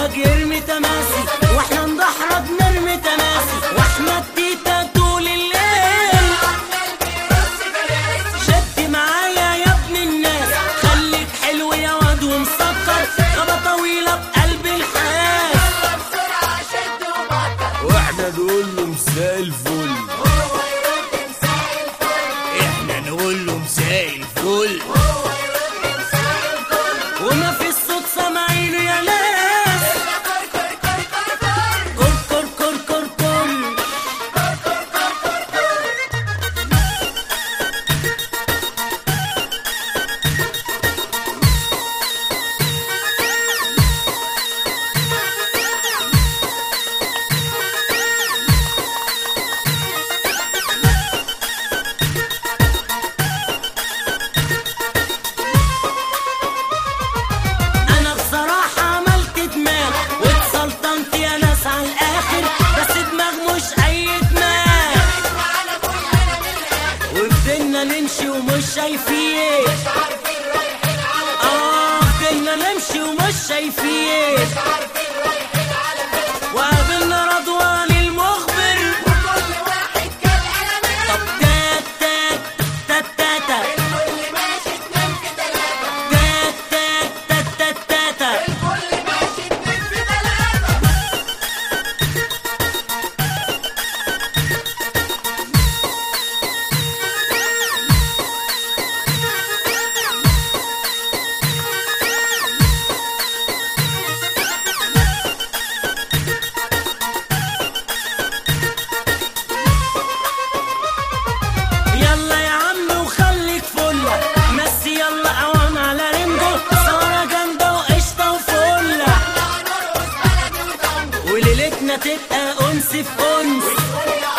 الواد يرمي تماسي واحنا ندحرج نرمي تماسي واحنا التيتا طول الليل شد معايا يا ابن الناس خليك حلو يا واد ومسكر غابة طويلة بقلب الحياة واحنا نقول له مساء الفل احنا نقول له مساء الفل وما في الصوت سامعينه يا ناس كر كر كر كر كر انا بصراحة عملت دماغ واتسلطنت يا ناس على الاخر بس دماغ مش اي دماغ وفضلنا نمشي ومش شايفين اه فضلنا نمشي ومش شايفين وقابلنا رضوان المخبر طب تات تات تات تاتا تات تات تات تات تاتا يلا يا عم وخليك فلة مس يلا اوان على ريمبو سهرة جامدة وقشطة وفلة وليلتنا تبقى أنس في أنس